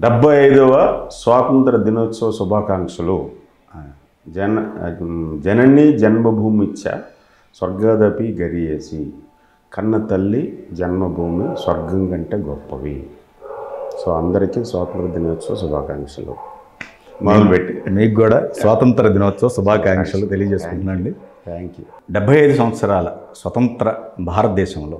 డెబ్బై ఐదవ స్వాతంత్ర దినోత్సవ శుభాకాంక్షలు జన జనని జన్మభూమిచ్చ స్వర్గాదపి గరియేసి కన్న తల్లి జన్మభూమి స్వర్గం కంటే గొప్పవి సో అందరికీ స్వాతంత్ర దినోత్సవ శుభాకాంక్షలు మొదలుపెట్టి మీకు కూడా స్వాతంత్ర దినోత్సవ శుభాకాంక్షలు తెలియజేసుకుంటున్నాండి థ్యాంక్ యూ డెబ్భై ఐదు సంవత్సరాల స్వతంత్ర భారతదేశంలో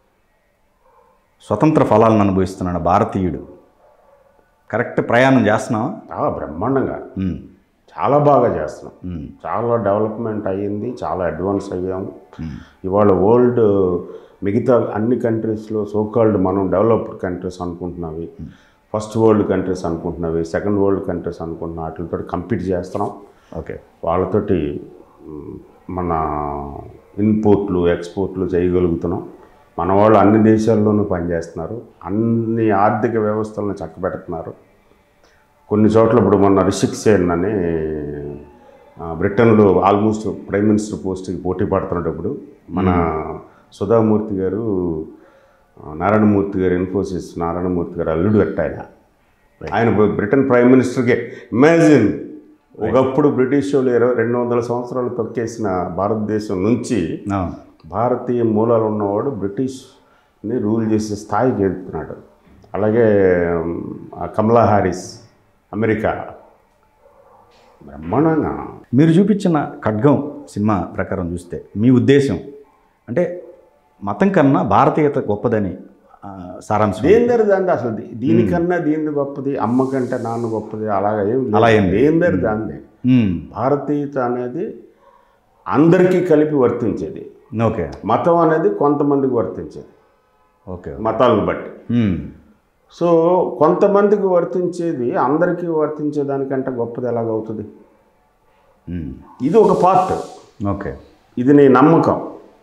స్వతంత్ర ఫలాలను అనుభవిస్తున్నాడు భారతీయుడు కరెక్ట్ ప్రయాణం చేస్తున్నావా చాలా బ్రహ్మాండంగా ఉమ్, చాలా బాగా చేస్తున్నాం ఉమ్, చాలా డెవలప్మెంట్ అయ్యింది చాలా అడ్వాన్స్ అయ్యాము ఇవాళ వరల్డ్ మిగతా అన్ని కంట్రీస్లో సోకాల్డ్ మనం డెవలప్డ్ కంట్రీస్ అనుకుంటున్నవి ఫస్ట్ వరల్డ్ కంట్రీస్ అనుకుంటున్నవి సెకండ్ వరల్డ్ కంట్రీస్ అనుకుంటున్న వాటితో కంపీట్ చేస్తున్నాం ఓకే వాళ్ళతోటి మ్, మన ఇన్పుట్లు ఎక్స్పోర్ట్లు చేయగలుగుతున్నాం మన వాళ్ళు అన్ని దేశాల్లోనూ పనిచేస్తున్నారు అన్ని ఆర్థిక వ్యవస్థలను చక్కబెడుతున్నారు కొన్ని చోట్ల ఇప్పుడు మొన్న రిషిక్ సేన్ అని ఆ, బ్రిటన్లో ఆల్మోస్ట్ ప్రైమ్ మినిస్టర్ పోస్ట్కి పోటీ పడుతున్నప్పుడు మన సుధామూర్తి గారు ఆ, నారాయణమూర్తి గారు ఇన్ఫోసిస్ నారాయణమూర్తి గారు అల్లుడు గట్ట ఆయన ఆయన బ్రిటన్ ప్రైమ్ మినిస్టర్కే ఇమాజిన్ ఒకప్పుడు బ్రిటిష్ వాళ్ళు ఇరవై రెండు వందల సంవత్సరాలు తొక్కేసిన భారతదేశం నుంచి అవును. భారతీయ మూలాలు ఉన్నవాడు బ్రిటిష్ని రూల్ చేసే స్థాయికి ఎదుగుతున్నాడు అలాగే ఉమ్, ఆ కమలా హారిస్ అమెరికా బ్రహ్మాండంగా మీరు చూపించిన ఖడ్గం సినిమా ప్రకారం చూస్తే మీ ఉద్దేశం అంటే మతం కన్నా భారతీయత గొప్పదని ఆ, సారాంశం దేందరి దాంది అసలు దీ- దీనికన్నా దీని గొప్పది అమ్మ కంటే నాన్న గొప్పది అలాగా ఏం లేదు. అలా ఏం లేదు. దేందరి దాంది ఉమ్, భారతీయత అనేది అందరికీ కలిపి వర్తించేది ఓకే మతం అనేది కొంతమందికి వర్తించేది ఓకే మతాలను బట్టి ఉమ్, సో కొంతమందికి వర్తించేది అందరికీ వర్తించేదానికంటే గొప్పది ఎలాగవుతుంది ఉమ్, ఇది ఒక పార్ట్ ఓకే ఇది నీ నమ్మకం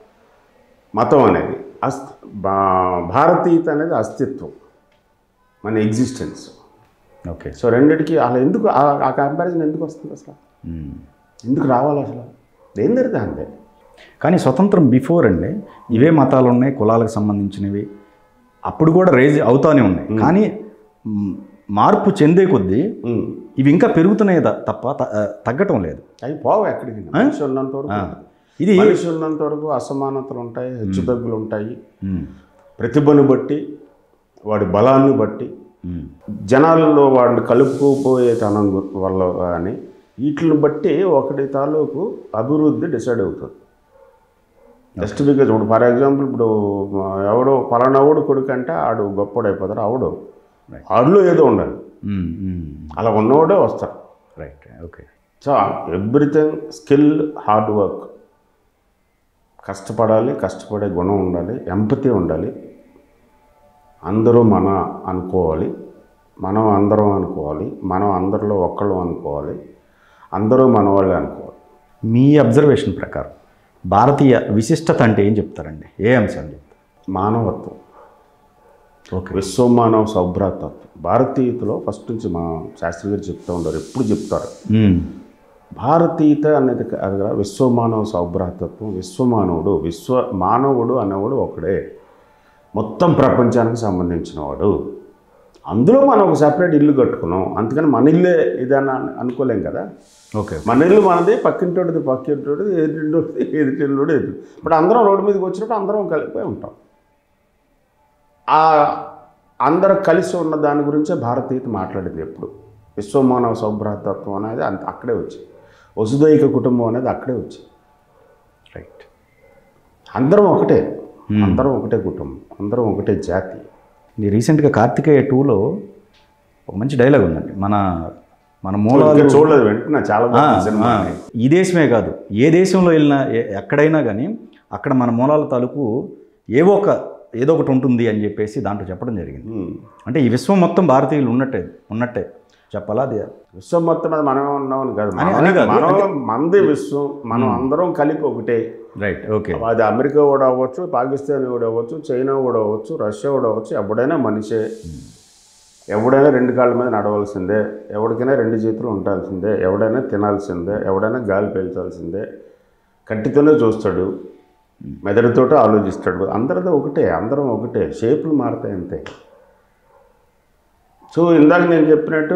మతం అనేది అస్ భా- భారతీయత అనేది అస్తిత్వం మన ఎగ్జిస్టెన్స్ ఓకే సో రెండిటికి అలా ఎందుకు ఆ- ఆ కంపారిజన్ ఎందుకు వస్తుంది అసలు ఉమ్. ఎందుకు రావాలి అసలు ఏం జరిగింది అంతే కానీ స్వతంత్రం బిఫోర్ అండి ఇవే మతాలు ఉన్నాయి కులాలకు సంబంధించినవి అప్పుడు కూడా రేజ్ అవుతానే ఉన్నాయి కానీ మ్, మార్పు చెందే కొద్దీ ఉమ్. ఇవి ఇంకా పెరుగుతున్నాయి త- తప్ప త- ఆ, తగ్గటం లేదు అవి పోవు ఎక్కడికి మనిషి ఉన్నంత వరకు ఆ, ఇది మనిషి ఉన్నంత వరకు అసమానతలు ఉంటాయి హెచ్చుతగ్గులు ఉంటాయి మ్, ప్రతిభను బట్టి వాడి బలాన్ని బట్టి మ్, జనాలలో వాళ్ళు కలుపుకోపోయేతనం గు- వల్ల కానీ వీటిని బట్టి ఒకటి తాలూకు అభివృద్ధి డిసైడ్ అవుతుంది జస్ట్ బికాజ్ ఇప్పుడు ఫర్ ఎగ్జాంపుల్ ఇప్పుడు ఆ, ఎవడో పలానావుడు కొడుకు అంటే ఆడు గొప్పడైపోతారు ఆవుడు Right. ఆడులో ఏదో ఉండాలి మ్, మ్. అలా ఉన్నవాడే వస్తారు right okay so everything skill hard work కష్టపడాలి కష్టపడే గుణం ఉండాలి ఎంపతి ఉండాలి అందరూ మన అనుకోవాలి మనం అందరం అనుకోవాలి మనం అందరిలో ఒక్కళ్ళు అనుకోవాలి అందరూ మన వాళ్ళే అనుకోవాలి మీ అబ్జర్వేషన్ ప్రకారం భారతీయ విశిష్టత అంటే ఏం చెప్తారండి ఏ అంశాలు చెప్తారు మానవత్వం ఓకే విశ్వమానవ సౌభ్రాతత్వం భారతీయతలో ఫస్ట్ నుంచి మా శాస్త్రి గారు చెప్తూ ఉంటారు ఎప్పుడు చెప్తారు మ్, భారతీయత అనేది అది కదా విశ్వమానవ సౌభ్రాతత్వం విశ్వమానవుడు విశ్వ మానవుడు అనేవాడు ఒకడే మొత్తం ప్రపంచానికి సంబంధించిన వాడు అందులో మనం ఒక సపరేట్ ఇల్లు కట్టుకున్నాం అందుకని మన ఇల్లే ఇదని అనుకోలేం కదా ఓకే మన ఇల్లు మనది పక్కింటోడిది పక్కింటోడిది ఎదుటింటోడిది ఎదుటిల్లుడు ఎదురు ఇప్పుడు అందరం రోడ్డు మీదకి వచ్చినప్పుడు అందరం కలిపి ఉంటాం ఆ అందరం కలిసి ఉన్న దాని గురించే భారతీయత మాట్లాడేది ఎప్పుడు విశ్వమానవ సౌభ్రాతత్వం అనేది అంత అక్కడే వచ్చింది వసుదైక కుటుంబం అనేది అక్కడే వచ్చింది రైట్ అందరం ఒకటే అందరం ఒకటే కుటుంబం అందరం ఒకటే జాతి ఈ రీసెంట్గా కార్తికేయ టూలో ఒక మంచి డైలాగ్ ఉందండి మన మన మూలాలు ఇంకా చూడలేదు వెంటనే చాలా ఆ, బాగుంది సినిమా ఆ, ఈ దేశమే కాదు ఏ దేశంలో వెళ్ళినా ఏ- ఎక్కడైనా కానీ అక్కడ మన మూలాల తాలూకు ఏవో ఒక ఏదో ఒకటి ఉంటుంది అని చెప్పేసి దాంట్లో చెప్పడం జరిగింది ఉమ్. అంటే ఈ విశ్వం మొత్తం భారతీయులు ఉన్నట్టే ఉన్నట్టే చెప్పాలా అది విశ్వం మొత్తం మీద మనమే ఉన్నామని కాదు అని- మనమే- అని కాదు. మనం మంది విశ్వం మనం అందరం కలిపి ఒకటే రైట్ ఓకే అది అమెరికా కూడా అవ్వచ్చు పాకిస్తాన్ కూడా అవ్వచ్చు చైనా కూడా అవ్వచ్చు రష్యా కూడా అవ్వచ్చు ఎవడైనా మనిషే ఎవడైనా రెండు కాళ్ళ మీద నడవలసిందే ఎవరికైనా రెండు చేతులు ఉండాల్సిందే ఎవడైనా తినాల్సిందే ఎవడైనా గాలి పీల్చాల్సిందే కంటితోనే చూస్తాడు మెదడుతోటే ఆలోచిస్తాడు అందరితో ఒకటే అందరం ఒకటే షేపులు మారుతాయి అంతే సో ఇందాక నేను చెప్పినట్టు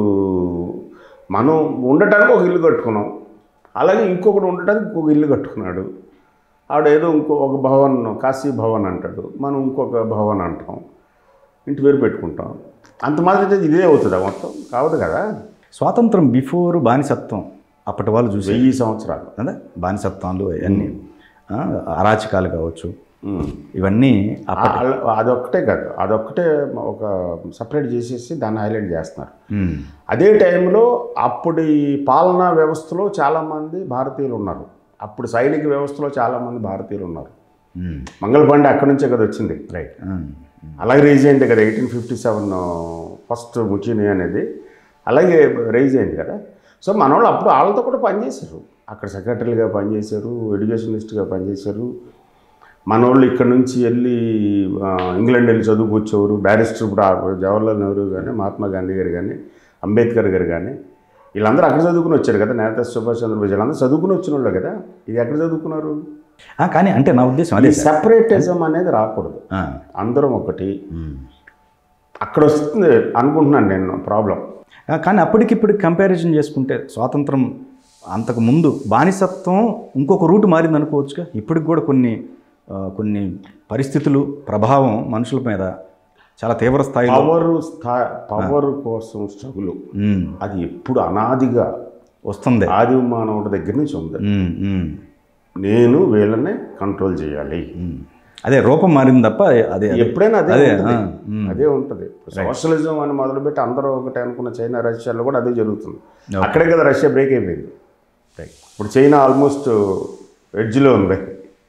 మనం ఉండటానికి ఒక ఇల్లు కట్టుకున్నాం అలాగే ఇంకొకడు ఉండటానికి ఇంకొక ఇల్లు కట్టుకున్నాడు ఆవిడ ఏదో ఇంకో ఒక భవన్ కాశీ భవన్ అంటాడు మనం ఇంకొక భవన్ అంటాం ఇంటి పేరు పెట్టుకుంటాం అంత మాత్రం ఇదే అవుతుందా మొత్తం కావదు కదా స్వాతంత్రం బిఫోర్ బానిసత్వం అప్పటి వాళ్ళు చూసే వెయ్యి సంవత్సరాలు కదా బానిసత్వాలు అవన్నీ ఆ, అరాచకాలు కావచ్చు ఉమ్. ఇవన్నీ అప్ప- ఆ- అల- అదొక్కటే కాదు అదొక్కటే ఒక సపరేట్ చేసేసి దాన్ని హైలైట్ చేస్తున్నారు ఉమ్, అదే టైంలో అప్పటి పాలనా వ్యవస్థలో చాలామంది భారతీయులు ఉన్నారు అప్పుడు సైనిక వ్యవస్థలో చాలామంది భారతీయులు ఉన్నారు ఉమ్, మంగళపాండే అక్కడి నుంచే కదా వచ్చింది రైట్ ఉమ్, అలాగే రైజ్ అయింది కదా ఎయిటీన్ ఫిఫ్టీ సెవెన్ ఫస్ట్ ముచిని అనేది అలాగే రైజ్ అయింది కదా సో మన వాళ్ళు అప్పుడు వాళ్ళతో కూడా పనిచేశారు అక్కడ సెక్రటరీగా పనిచేశారు ఎడ్యుకేషనిస్ట్గా పనిచేశారు మన వాళ్ళు ఇక్కడ నుంచి వెళ్ళి ఆ, ఇంగ్లాండ్ వెళ్ళి చదువుకొచ్చేవారు బ్యారిస్టర్ ఇప్పుడు ఆ జవహర్లాల్ నెహ్రూ కానీ మహాత్మా గాంధీ గారు కానీ అంబేద్కర్ గారు కానీ వీళ్ళందరూ అక్కడ చదువుకుని వచ్చారు కదా నేతాజీ సుభాష్ చంద్రబోస్ వీళ్ళందరూ చదువుకుని వచ్చిన వాళ్ళు కదా ఇది ఎక్కడ చదువుకున్నారు ఆ, కానీ అంటే నా ఉద్దేశం ఈ అదే సార్ సెపరేటిజం అనేది రాకూడదు ఆ, అందరం ఒకటి ఉమ్. అక్కడ వస్తుంది అనుకుంటున్నాను నేను ప్రాబ్లం ఆ, కానీ అప్పటికిప్పటికి కంపారిజన్ చేసుకుంటే స్వాతంత్రం అంతకు ముందు బానిసత్వం ఇంకొక రూట్ మారింది అనుకోవచ్చుగా ఇప్పటికి కూడా కొన్ని ఆ, కొన్ని పరిస్థితులు ప్రభావం మనుషుల మీద చాలా తీవ్ర స్థాయిలో పవర్ స్థా పవర్ కోసం స్ట్రగుల్ ఉమ్, అది ఎప్పుడు అనాదిగా వస్తుంది ఆది మానవుడి దగ్గర నుంచి ఉంది ఉమ్, ఉమ్, నేను వీళ్ళని కంట్రోల్ చేయాలి ఉమ్. అదే రూపం మారింది తప్ప అదే అదే ఎప్పుడైనా అదే అదే, ఉంటుంది. ఆ, ఉమ్. అదే ఉంటుంది సోషలిజం అని మొదలుపెట్టి అందరూ ఒకటి అనుకున్న చైనా రష్యాలో కూడా అదే జరుగుతుంది అక్కడే కదా రష్యా బ్రేక్ అయిపోయింది ఇప్పుడు చైనా ఆల్మోస్ట్ ఎడ్జ్లో ఉంది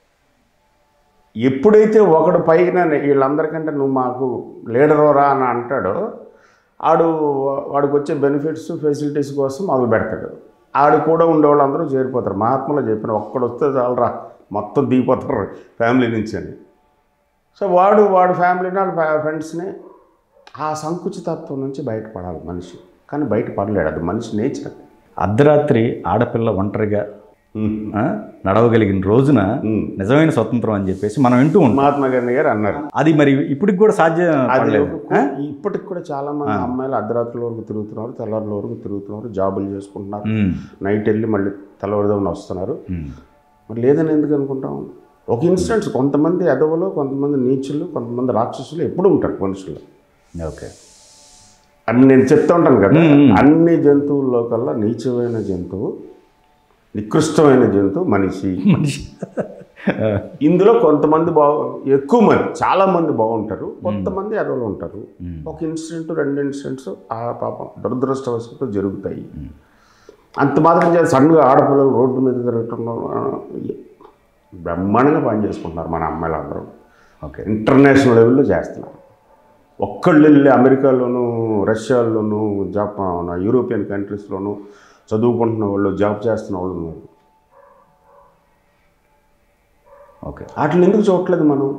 ఎప్పుడైతే ఒకడు పైన వీళ్ళందరికంటే నువ్వు మాకు లీడర్ రా అని అంటాడో ఆడు వాడికి వచ్చే బెనిఫిట్స్ ఫెసిలిటీస్ కోసం మొదలు పెడతాడు ఆడు కూడా ఉండే వాళ్ళందరూ చేరిపోతారు మహాత్మలో చెప్పిన ఒక్కడు వస్తే చాలరా మొత్తం దిగిపోతారు ఫ్యామిలీ నుంచి అని సో వాడు వాడు ఫ్యామిలీని వాళ్ళ ఫ్రెండ్స్ని ఆ సంకుచితత్వం నుంచి బయటపడాలి మనిషి కానీ బయటపడలేడు అది మనిషి నేచర్ అర్ధరాత్రి ఆడపిల్ల ఒంటరిగా ఆ, నడవగలిగిన రోజున ఉమ్. నిజమైన స్వతంత్రం అని చెప్పేసి మనం వింటూ ఉంటాం మహాత్మా గాంధీ గారు అన్నారు అది మరి ఇప్పటికి కూడా సాధ్యం అది పడలేదు ఒక- ఇప్పటికి కూడా చాలా మంది అమ్మాయిలు అర్ధరాత్రుల వరకు తిరుగుతున్నారు తెల్లవారుల వరకు తిరుగుతున్నారు జాబులు చేసుకుంటున్నారు ఉమ్, నైట్ వెళ్ళి మళ్ళీ తెల్లవారుదామని వస్తున్నారు ఉమ్, మరి లేదని ఎందుకు అనుకుంటాం ఒక ఇన్సిడెంట్స్ కొంతమంది ఎదవలు కొంతమంది నీచులు కొంతమంది రాక్షసులు ఎప్పుడు ఉంటారు మనుషులు ఓకే అని నేను చెప్తా ఉంటాను కదా అన్ని జంతువుల్లో కల్లా నీచమైన జంతువు నికృష్టమైన జంతువు మనిషి మనిషి ఇందులో కొంతమంది బాగు ఎక్కువ మంది చాలా మంది బాగుంటారు కొంతమంది ఎదవలు ఉంటారు ఒక ఇన్సిడెంట్ రెండు ఇన్సిడెంట్స్ ఆ పాపం దురదృష్టవశాత్తు జరుగుతాయి అంత మాత్రం చేత సడన్గా ఆడపిల్లలు రోడ్డు మీద తిరగటంలో ఆ, బ్రహ్మాండంగా పని చేసుకుంటున్నారు మన అమ్మాయిలు అందరూ ఓకే ఇంటర్నేషనల్ లెవెల్లో చేస్తున్నారు ఒక్కళ్ళు వెళ్ళి అమెరికాలోను రష్యాలోను జపాన్ యూరోపియన్ కంట్రీస్లోను చదువుకుంటున్న వాళ్ళు జాబ్ చేస్తున్న వాళ్ళు ఉన్నారు. ఓకే వాటిని ఎందుకు చూడట్లేదు మనం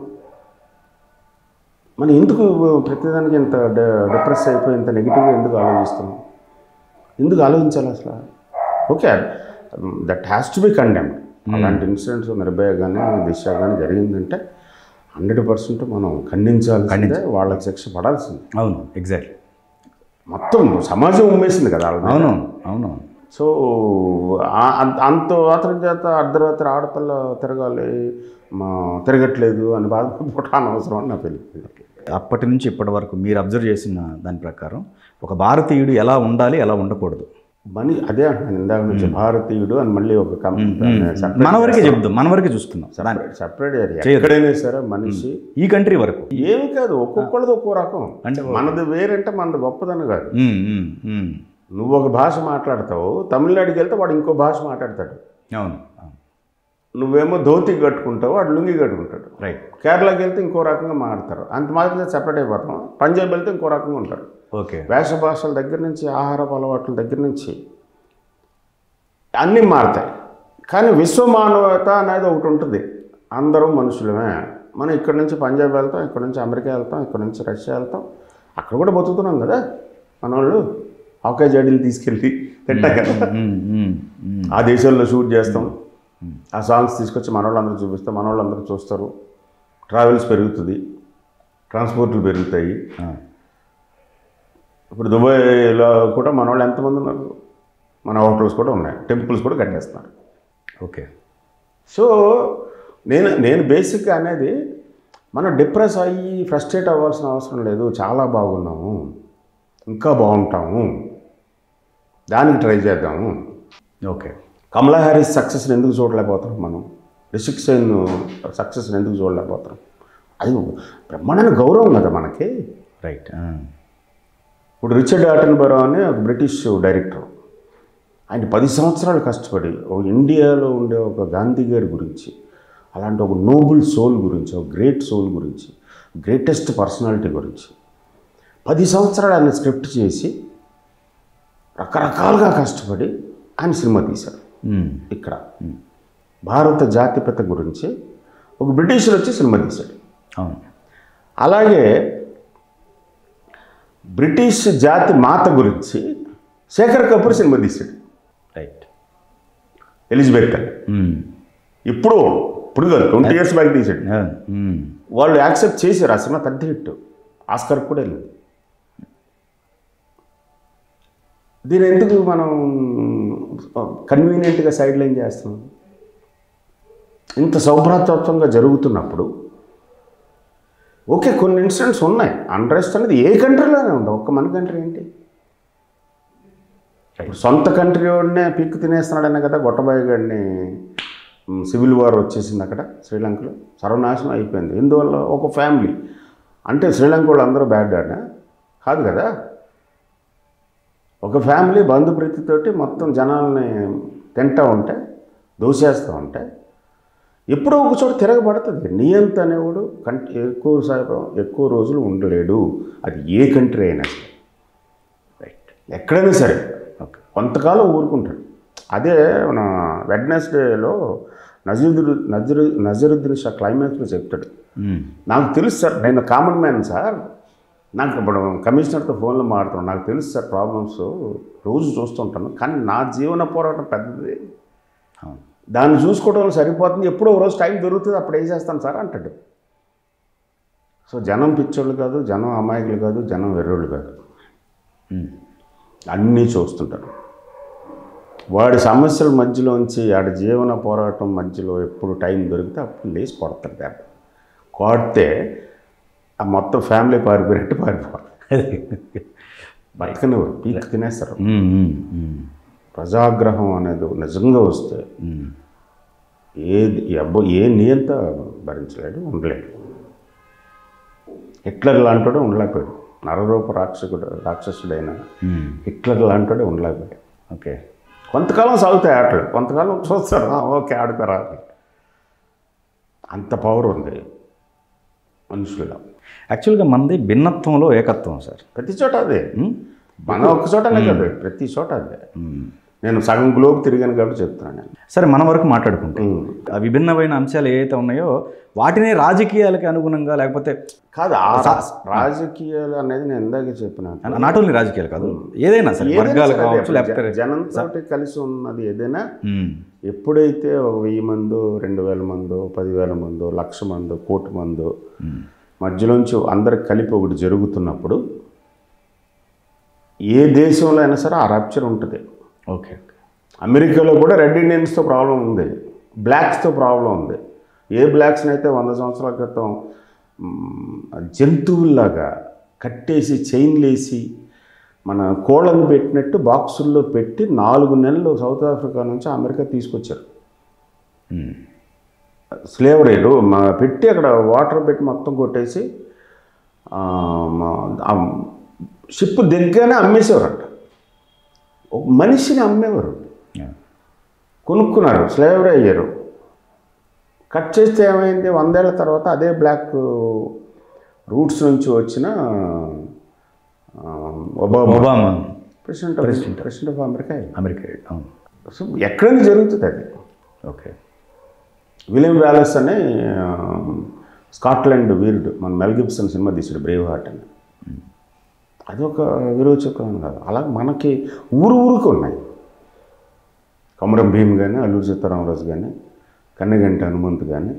మనం ఎందుకు ప్రతిదానికి ఇంత డిప్రెస్ అయిపోయి ఇంత నెగిటివ్గా ఎందుకు ఆలోచిస్తున్నాం ఎందుకు ఆలోచించాలి అసలు okay that has to be condemned అలాంటి ఇన్సిడెంట్స్ నిర్భయ కానీ దిశ కానీ జరిగిందంటే హండ్రెడ్ పర్సెంట్ మనం ఖండించాల్సిందే వాళ్ళకి శిక్ష పడాల్సిందే అవును ఎగ్జాక్ట్లీ మొత్తం సమాజం ఉమ్మేసింది కదా వాళ్ళ మీద. అవును అవును సో ఆ- అంత- అంత మాత్రం చేత అర్ధరాత్రి ఆడపిల్ల తిరగాలి మా తిరగట్లేదు అని బాధపడటం అనవసరం అని నా పెళ్ళి అప్పటి నుంచి ఇప్పటి వరకు మీరు అబ్జర్వ్ చేసిన దాని ప్రకారం ఒక భారతీయుడు ఎలా ఉండాలి ఎలా ఉండకూడదు మని అదే అంటున్నాను ఇందాక నుంచి భారతీయుడు అని మళ్ళీ ఒక మన వరకే చెప్దాం మన వరకే చూస్తున్నాం దాని సపరేట్ ఏరియా ఎక్కడైనా సరే మనిషి ఈ కంట్రీ వరకు ఏమి కాదు ఒక్కొక్కళ్ళది ఒక్కో రకం అంటే మనది వేరంటే మనది గొప్పదని కాదు ఉమ్, ఉమ్, ఉమ్. నువ్వు ఒక భాష మాట్లాడతావు తమిళనాడుకి వెళ్తే వాడు ఇంకో భాష మాట్లాడతాడు అవును అవును. నువ్వేమో ధోతి కట్టుకుంటావు వాడు లుంగి కట్టుకుంటాడు రైట్ కేరళకి వెళ్తే ఇంకో రకంగా మాడతారు అంత మాత్రం సెపరేట్ అయిపోతాం పంజాబ్ వెళ్తే ఇంకో రకంగా ఉంటారు ఓకే వేష భాషల దగ్గర నుంచి ఆహారపు అలవాట్ల దగ్గర నుంచి అన్నీ మారుతాయి కానీ విశ్వమానవత అనేది ఒకటి ఉంటుంది అందరూ మనుషులమే మనం ఇక్కడ నుంచి పంజాబ్ వెళ్తాం ఇక్కడ నుంచి అమెరికా వెళ్తాం ఇక్కడ నుంచి రష్యా వెళ్తాం అక్కడ కూడా బతుకుతున్నాం కదా మన వాళ్ళు ఆకాయ జాడీలు తీసుకెళ్ళి తింటాం కదా ఉమ్, ఉమ్, ఉమ్. ఆ దేశాల్లో షూట్ చేస్తాం ఆ సాంగ్స్ తీసుకొచ్చి మన వాళ్ళందరూ చూపిస్తాం మన వాళ్ళందరూ చూస్తారు ట్రావెల్స్ పెరుగుతుంది ట్రాన్స్పోర్ట్లు పెరుగుతాయి ఆ. ఇప్పుడు దుబాయ్లో కూడా మన వాళ్ళు ఎంతమంది ఉన్నారు మన హోటల్స్ కూడా ఉన్నాయి టెంపుల్స్ కూడా కట్టేస్తున్నారు ఓకే సో నేను నేను బేసిక్గా అనేది మనం డిప్రెస్ అయ్యి ఫ్రస్ట్రేట్ అవ్వాల్సిన అవసరం లేదు చాలా బాగున్నాము ఇంకా బాగుంటాము దానికి ట్రై చేద్దాము ఓకే కమలా హ్యారిస్ సక్సెస్ని ఎందుకు చూడలేకపోతున్నాం మనం రిషిక్ సేన్ సక్సెస్ని ఎందుకు చూడలేకపోతున్నాం అది బ్రహ్మాండమైన గౌరవం కదా మనకి రైట్ ఇప్పుడు రిచర్డ్ ఆటన్బరో అనే ఒక బ్రిటిష్ డైరెక్టర్ ఆయన పది సంవత్సరాలు కష్టపడి ఒక ఇండియాలో ఉండే ఒక గాంధీ గారి గురించి అలాంటి ఒక నోబుల్ సోల్ గురించి ఒక గ్రేట్ సోల్ గురించి గ్రేటెస్ట్ పర్సనాలిటీ గురించి పది సంవత్సరాలు ఆయన స్క్రిప్ట్ చేసి రకరకాలుగా కష్టపడి ఆయన సినిమా తీశారు ఇక్కడ భారత జాతిపిత గురించి ఒక బ్రిటిషర్ వచ్చి సినిమా తీశాడు అవును అలాగే బ్రిటిష్ జాతి మాత గురించి శేఖర్ కపూర్ సినిమా తీశాడు రైట్ ఎలిజబెత్ అని ఇప్పుడు ఇప్పుడు కాదు ట్వంటీ ఇయర్స్ బ్యాక్ తీశాడు వాళ్ళు యాక్సెప్ట్ చేశారు ఆ సినిమా పెద్ద హిట్ ఆస్కర్ కూడా వెళ్ళింది దీని ఎందుకు మనం కన్వీనియంట్గా సైడ్ లైన్ చేస్తున్నాం ఇంత సౌభ్రాతత్వంగా జరుగుతున్నప్పుడు ఓకే కొన్ని ఇన్సిడెంట్స్ ఉన్నాయి అన్రెస్ట్ అనేది ఏ కంట్రీలోనే ఉండవు ఒక్క మన కంట్రీ ఏంటి ఇప్పుడు సొంత కంట్రీ వాడినే పీక్కు తినేస్తున్నాడనే కదా గొట్టబాయి గారిని మ్, సివిల్ వార్ వచ్చేసింది అక్కడ శ్రీలంకలో సర్వనాశనం అయిపోయింది ఎందువల్ల ఒక ఫ్యామిలీ అంటే శ్రీలంక వాళ్ళు అందరూ బ్యాడ్ ఆడా కాదు కదా ఒక ఫ్యామిలీ బంధుప్రీతితోటి మొత్తం జనాల్ని తింటూ ఉంటే దోసేస్తూ ఉంటే ఎప్పుడో ఒక చోట తిరగబడుతుంది నియంత అనేవాడు కంట్ ఎక్కువ శాతం ఎక్కువ రోజులు ఉండలేడు అది ఏ కంట్రీ అయినా సరే రైట్ ఎక్కడైనా సరే ఓకే కొంతకాలం ఊరుకుంటాడు అదే మన వెడ్నెస్డేలో నజరుద్దీ నజరు నజరుద్దీన్ షా క్లైమాక్స్లో చెప్తాడు నాకు తెలుసు సార్ నేను కామన్ మ్యాన్ సార్ నాకు ఇప్పుడు కమిషనర్తో ఫోన్లో మాట్లాడుతున్నాను నాకు తెలుసు సార్ ప్రాబ్లమ్స్ రోజు చూస్తుంటాను కానీ నా జీవన పోరాటం పెద్దది అవును దాన్ని చూసుకోవడం సరిపోతుంది ఎప్పుడో ఒక రోజు టైం దొరుకుతుంది అప్పుడు ఏం చేస్తాను సార్ అంటాడు సో జనం పిచ్చోళ్ళు కాదు జనం అమాయకులు కాదు జనం వెర్రోళ్ళు కాదు అన్నీ చూస్తుంటారు వాడి సమస్యల మధ్యలోంచి ఆడి జీవన పోరాటం మధ్యలో ఎప్పుడు టైం దొరికితే అప్పుడు లేచి కొడతాడు దెబ్బ కొడితే ఆ మొత్తం ఫ్యామిలీ పారిపోయినట్టు పారిపోవాలి బతకనివ్వరు పీక్ తినేస్తారు ప్రజాగ్రహం అనేది నిజంగా వస్తే ఏది ఈ అబ్బో ఏ నియంత భరించలేడు ఉండలేడు హిట్లర్ లాంటివాడు ఉండలేకపోయాడు నరరూప రాక్షసుడు రాక్షసుడైన హిట్లర్ లాంటివాడే ఉండలేకపోయాడు ఓకే కొంతకాలం సాగుతాయి ఆటలు కొంతకాలం చూస్తారు "ఆ, ఓకే ఆడుతారా అని." అంత పవర్ ఉంది మనుషుల్లో యాక్చువల్గా మనది భిన్నత్వంలో ఏకత్వం సార్ ప్రతి చోట అదే ఉమ్? మన ఒక్క చోటనే కదా ప్రతి చోట అదే నేను సగం గ్లోబ్ తిరిగాను కాబట్టి చెప్తున్నాను నేను సరే మన వరకు మాట్లాడుకుంటే ఉమ్. ఆ విభిన్నమైన అంశాలు ఏవైతే ఉన్నాయో వాటినే రాజకీయాలకి అనుగుణంగా లేకపోతే కాదు ఆ రా- రాజకీయాలు అనేది నేను ఇందాక చెప్పిన నాట్ ఓన్లీ రాజకీయాలు కాదు ఏదైనా సరే వర్గాలు కావచ్చు లేకపోతే జనంతో కలిసి ఉన్నది ఏదైనా ఉమ్. ఎప్పుడైతే ఒక వెయ్యి మందో రెండు వేల మందో పదివేల మందో లక్ష మందో కోటి మందో మధ్యలోంచి అందరికి కలిపి ఒకటి జరుగుతున్నప్పుడు ఏ దేశంలో అయినా సరే ఆ రప్చర్ ఉంటుంది ఓకే అమెరికాలో కూడా రెడ్ ఇండియన్స్తో ప్రాబ్లం ఉంది బ్లాక్స్తో ప్రాబ్లం ఉంది ఏ బ్లాక్స్ని అయితే వంద సంవత్సరాల క్రితం మ్, జంతువుల్లాగా కట్టేసి చైన్లు వేసి మన కోళ్ళను పెట్టినట్టు బాక్సుల్లో పెట్టి నాలుగు నెలలు సౌత్ ఆఫ్రికా నుంచి అమెరికా తీసుకొచ్చారు ఉమ్. స్లేవరీలు మా పెట్టి అక్కడ వాటర్ పెట్టి మొత్తం కొట్టేసి ఆ, మా- ఆ షిప్ దగ్గరనే అమ్మేసేవారంట ఒక మనిషిని అమ్మేవారు Yeah. కొనుక్కున్నారు స్లేవరీ అయ్యారు కట్ చేస్తే ఏమైంది వందేళ్ల తర్వాత అదే బ్లాక్ రూట్స్ నుంచి వచ్చిన ఆ, Obama Obama president president president of America America అవును సో ఎక్కడైనా జరుగుతుంది అది ఓకే విలియం వ్యాలెస్ అనే ఆ, స్కాట్లాండ్ వీరుడు మన మెల్ గిబ్సన్ సినిమా తీసాడు బ్రేవ్ హార్ట్ అని అది ఒక విరోచకం కాదు అలా మనకి ఊరు ఊరికి ఉన్నాయి కొమరం భీమ్ కానీ అల్లూరు సీతారామరాజు కానీ కన్నెగంటి హనుమంత్ కానీ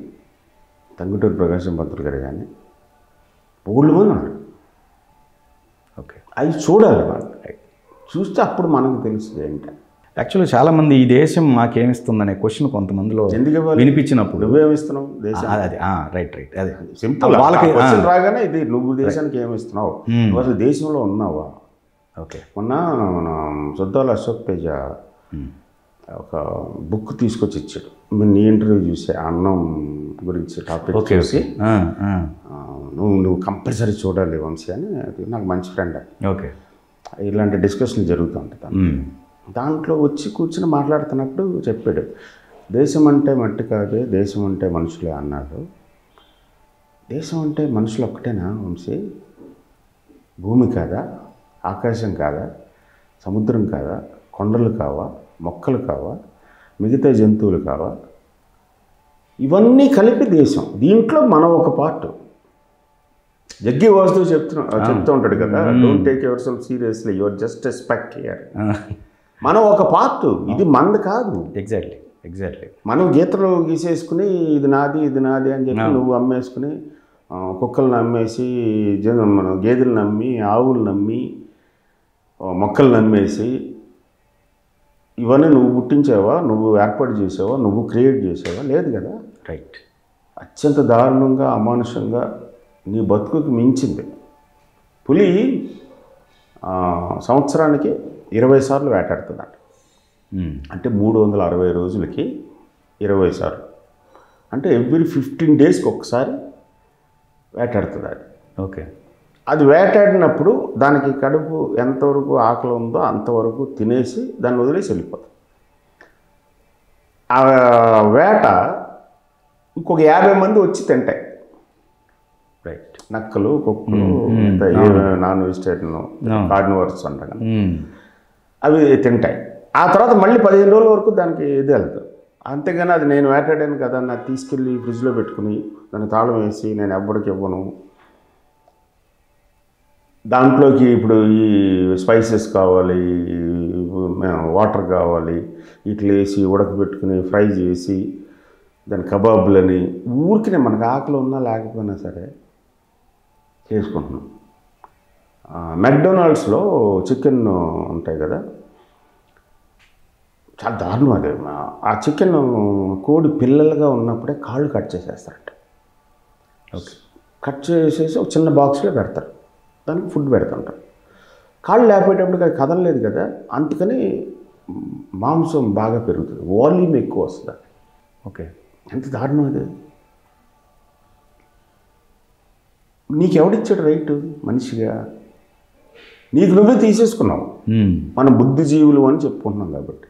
తంగుటూరు ప్రకాశం పంతులు గారు కానీ ఊళ్ళు మంది ఉన్నారు ఓకే అవి చూడాలి మనం చూస్తే అప్పుడు మనకు తెలుస్తుంది ఏంటంటే యాక్చువల్గా చాలామంది ఈ దేశం మాకేమిస్తుందనే క్వశ్చన్ కొంతమందిలో ఎందుకు ఇవ్వాలి వినిపించినప్పుడు నువ్వేమిస్తున్నావు దేశం ఆ, అది రైట్ రైట్ అదే సింపుల్ వాళ్ళకి, వాళ్ళకి క్వశ్చన్ రాగానే ఇది నువ్వు దేశానికి ఏమిస్తున్నావు Hmm. నువ్వు అసలు దేశంలో ఉన్నావా ఓకే మొన్న మన సుద్దాల అశోక్ తేజ ఒక బుక్ తీసుకొచ్చి ఇచ్చాడు నేను నీ ఇంటర్వ్యూ చూసే అన్నం గురించి టాపిక్ ఓకే చూసి ఆ, ఆ, ఆ, నువ్వు నువ్వు కంపల్సరీ చూడాలి వంశీ అని అది నాకు మంచి ఫ్రెండ్ ఓకే ఇలాంటి డిస్కషన్ జరుగుతూ ఉంటుంది మ్మ్. దాంట్లో వచ్చి కూర్చుని మాట్లాడుతున్నప్పుడు చెప్పాడు దేశం అంటే మట్టి కాదే దేశం అంటే మనుషులే అన్నాడు దేశం అంటే మనుషులు ఒక్కటేనా వంశీ భూమి కాదా ఆకాశం కాదా సముద్రం కాదా కొండలు కావా మొక్కలు కావా మిగతా జంతువులు కావా ఇవన్నీ కలిపి దేశం దీంట్లో మనం ఒక పార్ట్ జగ్గి వాసుదేవ్ చెప్తున్నా చెప్తూ ఉంటాడు కదా don't take yourself seriously your just expect here ఆ, మనం ఒక పార్ట్ ఇది మంది కాదు ఎగ్జాక్ట్లీ ఎగ్జాక్ట్లీ మనం గీతలు గీసేసుకుని ఇది నాది ఇది నాది అని చెప్పి నువ్వు అమ్మేసుకుని ఆ, కుక్కలను అమ్మేసి జన మన గేదెలు నమ్మి ఆవులు నమ్మి ఆ, మొక్కలు నమ్మేసి ఇవన్నీ నువ్వు పుట్టించావా నువ్వు ఏర్పాటు చేసావా నువ్వు క్రియేట్ చేసావా లేదు కదా రైట్ అత్యంత దారుణంగా అమానుషంగా నీ బతుకుకి మించింది పులి ఆ, సంవత్సరానికి ఇరవై సార్లు వేటాడుతుందంట అంటే మూడు వందల అరవై రోజులకి ఇరవై సార్లు అంటే ఎవ్రీ ఫిఫ్టీన్ డేస్కి ఒకసారి వేటాడుతుంది అది ఓకే అది వేటాడినప్పుడు దానికి కడుపు ఎంతవరకు ఆకలి ఉందో అంతవరకు తినేసి దాన్ని వదిలేసి వెళ్ళిపోతుంది ఆ వేట ఇంకొక యాభై మంది వచ్చి తింటాయి రైట్ నక్కలు కుక్కలు మిగతా ఏ నాన్ వెజిటేరియన్ కార్నివర్స్ అంటారు కదా. అవి తింటాయి ఆ తర్వాత మళ్ళీ పదిహేను రోజుల వరకు దానికి ఇది వెళ్తుంది అంతేగాని అది నేను వేటాడాను కదా నాకు తీసుకెళ్ళి ఫ్రిడ్జ్లో పెట్టుకుని దాన్ని తాళం వేసి నేను ఎవ్వడికి ఇవ్వను దాంట్లోకి ఇప్పుడు ఈ స్పైసెస్ కావాలి వాటర్ కావాలి ఇట్లా వేసి ఉడకబెట్టుకుని ఫ్రై చేసి దాని కబాబులని ఊరికినే మనకు ఆకలి ఉన్నా లేకపోయినా సరే చేసుకుంటున్నాం మెక్డొనాల్డ్స్లో చికెన్ ఉంటాయి కదా చాలా దారుణం అది ఆ చికెన్ కోడి పిల్లలుగా ఉన్నప్పుడే కాళ్ళు కట్ చేసేస్తారట ఓకే కట్ చేసేసి ఒక చిన్న బాక్స్లో పెడతారు దానికి ఫుడ్ పెడుతుంటారు కాళ్ళు లేపేటప్పుడు అది కదలలేదు కదా అందుకని మాంసం బాగా పెరుగుతుంది వాల్యూమ్ ఎక్కువ వస్తుంది ఓకే ఎంత దారుణం అది నీకు ఎవడిచ్చాడు రైట్ మనిషిగా నీకు నువ్వే తీసేసుకున్నావు మనం బుద్ధిజీవులు అని చెప్పుకుంటున్నాం కాబట్టి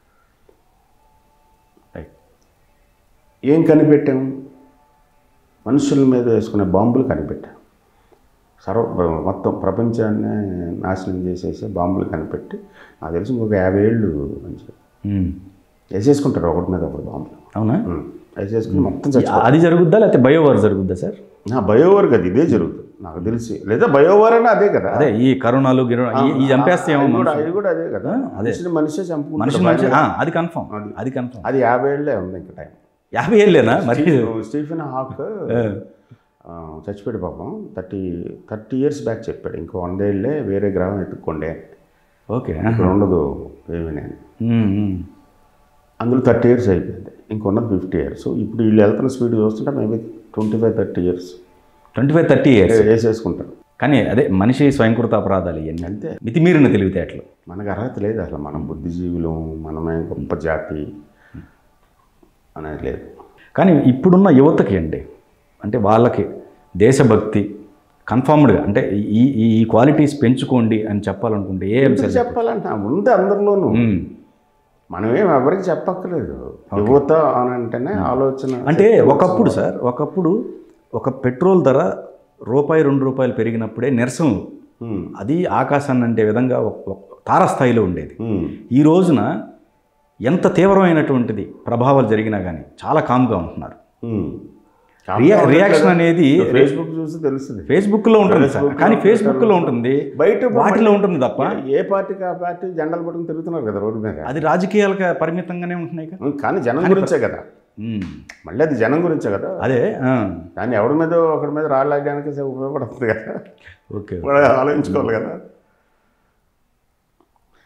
రైట్ ఏం కనిపెట్టాం మనుషుల మీద వేసుకునే బాంబులు కనిపెట్టాం సర్వ మొత్తం ప్రపంచాన్ని నాశనం చేసేసి బాంబులు కనిపెట్టి నాకు తెలిసి ఇంకొక యాభై ఏళ్ళు అని చెప్పి వేసేసుకుంటారు ఒకటి మీద ఒకటి బాంబులు అవునా ఉం. వేసేసుకుని మొత్తం చచ్చి అది జరుగుద్దా లేకపోతే బయోవార్ జరుగుద్దా సార్ నా బయోవర్ కదా ఇదే జరుగుతుంది నాకు తెలిసి లేదా బయోవర్ అని అదే కదా అదే ఈ కరోనాలు గిరో ఈ- ఈ చంపేస్తే అవి ఏమో కూడా అవి కూడా అదే కదా అదే. మనిషిని మనిషే మనిషి చంపుకుంటాడు మనిషి ఆ, అది కన్ఫర్మ్ అది కన్ఫర్మ్ అది యాభై ఏళ్ళే ఉంది ఇంకా టైం యాభై ఏళ్ళేనా మరి స్టీఫెన్ హాక్ ఆ, చచ్చిపోయాడు పాపం థర్టీ థర్టీ ఇయర్స్ బ్యాక్ చెప్పాడు ఇంకో వంద ఏళ్ళే వేరే గ్రహం ఎత్తుక్కోండి ఓకే ఇక్కడ ఉండదు ఏమి నేను అందులో థర్టీ ఇయర్స్ అయిపోయింది ఇంకొన్నది ఫిఫ్టీ ఇయర్స్ ఇప్పుడు వీళ్ళు వెళ్తున్న స్పీడ్ చూస్తుంటే maybe twenty five thirty years twenty five thirty years వేసేసుకుంటారు కానీ అదే మనిషి స్వయంకృత అపరాధాలు ఇవన్నీ అంతే మితిమీరిన తెలివితేటలు మనకు అర్హత లేదు అసలు మనం బుద్ధిజీవులు మనమే గొప్ప జాతి అనేది లేదు కానీ ఇప్పుడున్న యువతకి అండి అంటే వాళ్ళకి దేశభక్తి కన్ఫర్మ్డ్గా అంటే ఈ ఈ ఈ క్వాలిటీస్ పెంచుకోండి అని చెప్పాలనుకుంటే ఏ ఎందుకు అంశాలు చెప్పాలంటే ఉంది అందరిలోనూ మ్మ్. మనమేం ఎవరికి చెప్పక్కర్లేదు యువత అని అంటేనే ఆలోచన అంటే ఒకప్పుడు సార్ ఒకప్పుడు ఒక పెట్రోల్ ధర రూపాయి రెండు రూపాయలు పెరిగినప్పుడే నిరసనలు ఉమ్, అది ఆకాశాన్ని అంటే విధంగా ఒక- ఒక తారస్థాయిలో ఉండేది ఉమ్, ఈ రోజున ఎంత తీవ్రమైనటువంటిది ప్రభావాలు జరిగినా కానీ చాలా కామ్గా ఉంటున్నారు ఉమ్. రియా రియాక్షన్ అనేది ఫేస్బుక్ చూసి తెలుస్తుంది ఫేస్బుక్లో ఉంటుంది సార్ Facebook కానీ లో, ఫేస్బుక్లో ఉంటుంది బయట ఇప్పుడు వాటిలో ఉంటుంది తప్ప ఏ పార్టీకి ఆ పార్టీ జెండాలు పట్టుకుని తిరుగుతున్నారు కదా రోడ్డు మీద అది రాజకీయాలకు పరిమితంగానే ఉంటున్నాయి కదా ఉమ్, కానీ జనం గురించే కదా ఉమ్. మళ్ళీ అది జనం గురించే కదా అదే ఆ. కానీ ఎవరి మీద ఒకరి మీద రాళ్ళడానికి ఉపయోగపడుతుంది కదా ఓకే వాడు ఆలోచించుకోవాలి కదా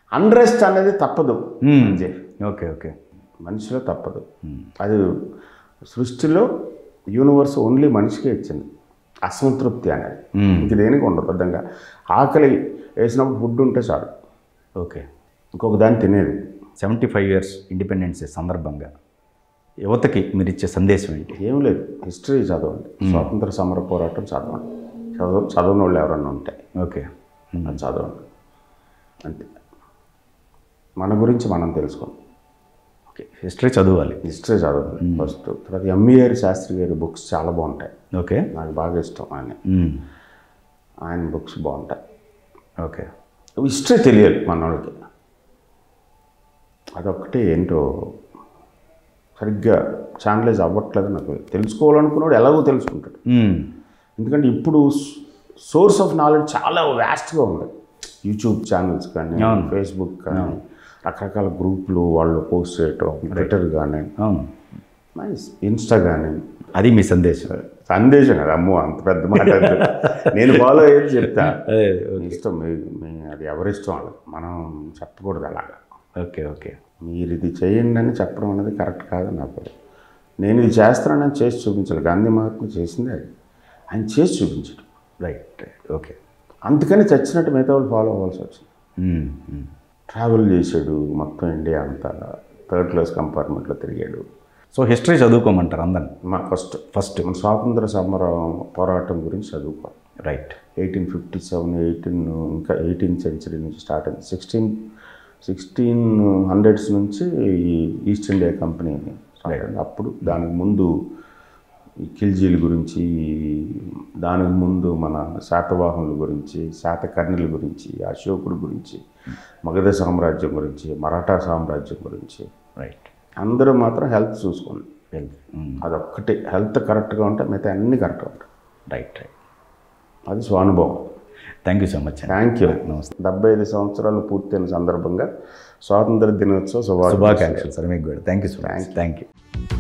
అన్రెస్ట్ అనేది తప్పదు అంతే. ఓకే ఓకే మనిషిలో తప్పదు అది సృష్టిలో యూనివర్స్ ఓన్లీ మనిషికే ఇచ్చింది అసంతృప్తి అనేది ఇంక దేనికి ఉండదు అర్థంగా ఆకలి వేసినప్పుడు ఫుడ్ ఉంటే చాలు ఓకే ఇంకొక దాన్ని తినేది seventy five years independence day సందర్భంగా యువతకి మీరు ఇచ్చే సందేశం ఏంటి ఏం లేదు హిస్టరీ చదవండి స్వాతంత్ర సమర పోరాటం చదవండి చదవ చదవని వాళ్ళు ఎవరన్నా ఉంటే ఓకే అది చదవండి అంతే మన గురించి మనం తెలుసుకోండి ఓకే హిస్టరీ చదవాలి హిస్టరీ చదవండి ఫస్ట్ తర్వాత ఎంఈఆర్ శాస్త్రి గారి బుక్స్ చాలా బాగుంటాయి ఓకే నాకు బాగా ఇష్టం ఆయన ఆయన బుక్స్ బాగుంటాయి ఓకే హిస్టరీ తెలియాలి మనోడికి అదొక్కటి ఏంటో సరిగ్గా ఛానలైజ్ అవ్వట్లేదు నాకు తెలుసుకోవాలనుకున్నాడు ఎలాగో తెలుసుకుంటాడు ఎందుకంటే ఇప్పుడు సోర్స్ ఆఫ్ నాలెడ్జ్ చాలా వ్యాస్ట్గా ఉంది యూట్యూబ్ ఛానల్స్ కానీ అవును. ఫేస్బుక్ కానీ రకరకాల గ్రూపులు వాళ్ళు పోస్ట్ చేయటం ట్విట్టర్ కానీ అవును నైస్ ఇన్స్టా కానీ అది మీ సందేశం సందేశం కదా అమ్మో అంత పెద్ద మాట వద్దు. నేను ఫాలో అయ్యేది చెప్తా అదే మీ ఇష్టం మీ మీ అది ఎవరిష్టం వాళ్ళకి మనం చెప్పకూడదు అలాగా ఓకే ఓకే మీరు ఇది చేయండి అని చెప్పడం అనేది కరెక్ట్ కాదు నాకు నేను ఇది చేస్తానని చేసి చూపించాలి గాంధీ మహాత్మ చేసింది అది ఆయన చేసి చూపించడం రైట్ రైట్ ఓకే అందుకని చచ్చినట్టు మిగతా వాళ్ళు ఫాలో అవ్వాల్సి వచ్చింది ట్రావెల్ చేశాడు మొత్తం ఇండియా అంతా థర్డ్ క్లాస్ కంపార్ట్మెంట్లో తిరిగాడు సో హిస్టరీ చదువుకోమంటారు అందరిని మా ఫస్ట్ ఫస్ట్ మన స్వాతంత్ర సమర పోరాటం గురించి చదువుకో right eighteen fifty seven eighteen ఇంకా ఎయిటీన్త్ సెంచరీ నుంచి స్టార్ట్ అయింది సిక్స్టీన్ సిక్స్టీన్ హండ్రెడ్స్ నుంచి ఈ ఈస్ట్ ఇండియా కంపెనీ స్టార్ట్ అయింది అప్పుడు దానికి ముందు ఈ ఖిల్జీల గురించి దానికి ముందు మన శాతవాహనుల గురించి శాతకర్ణుల గురించి అశోకుడి గురించి మగధ సామ్రాజ్యం గురించి మరాఠా సామ్రాజ్యం గురించి రైట్ అందరూ మాత్రం హెల్త్ చూసుకోండి అదొక్కటి హెల్త్ కరెక్ట్గా ఉంటే మిగతా అన్నీ కరెక్ట్గా ఉంటాయి రైట్ రైట్ అది స్వానుభవం thank you so much thank you నమస్తే డెబ్బై ఐదు సంవత్సరాలు పూర్తయిన సందర్భంగా స్వాతంత్ర దినోత్సవ శుభాకాంక్షలు శుభాకాంక్షలు సార్ మీకు కూడా thank you so much thank you